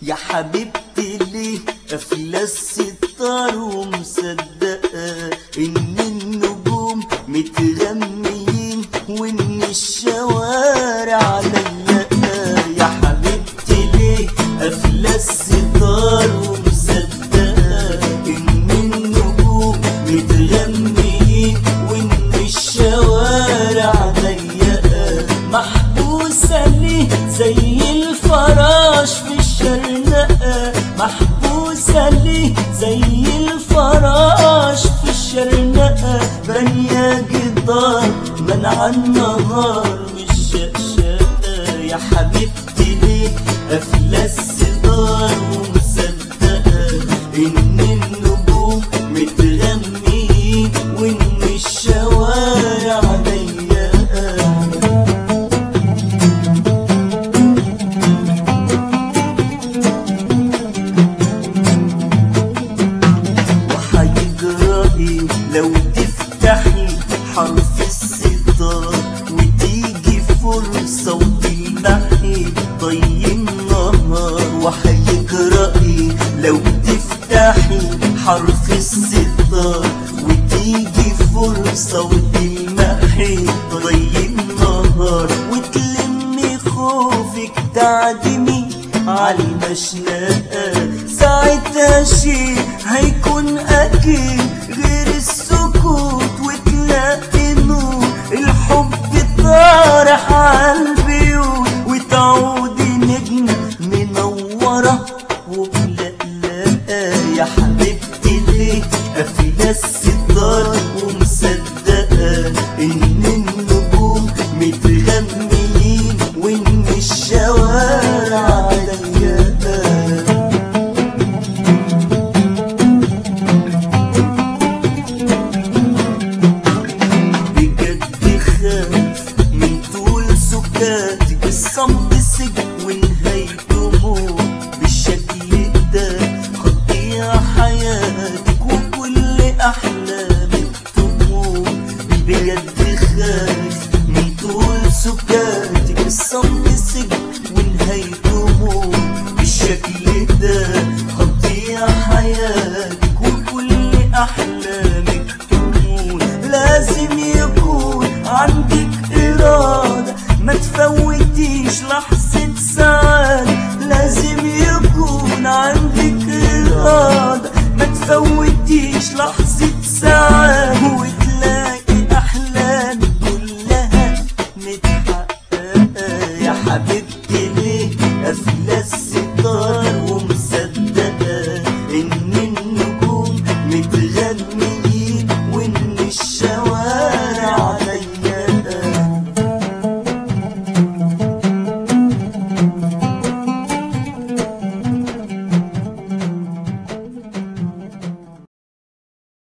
يا حبيبتي ليه قافلة الستار ومصدقة إن النجوم متغميين وإن الشوارع ضيقة يا حبيبتي ليه قافلة الستار ومصدقة إن النجوم متغميين وإن الشوارع ضيقة محبوسة ليه زي الفراش في الشرنقة محبوسة ليه زي الفراش في الشرنقة بنية جدار منع النهار والشقشقة يا حبيبتي ليه قافلة الستار ومصدقة إن النجوم متغميين وإن الشوارع ضيقة وحيجرى ايه لو تفتحي حرف الستار وتيجي فرصة وتمنحي ضي النهار وحيجرى ايه لو تفتحي حرف الستار وتيجي فرصة وتمنحي ضي النهار وتلمي خوفك تعدمي عالمشنقة ساعتها شي هيكون أكيد غير السكوت وتلاقي نور الحب طارح عالبيوت وتعودي نجمة منورة وملقلقة يا حبيبتي ليه قافلة الستار ومصدقة إن النجوم متغميين وإن الشوارع ضيقة بجد خايف من طول سكاتك الصمت سجن ونهايته موت بالشكل ده قضيع حياتك وكل احلامك تموت بجد خايف من طول سكاتك الصمت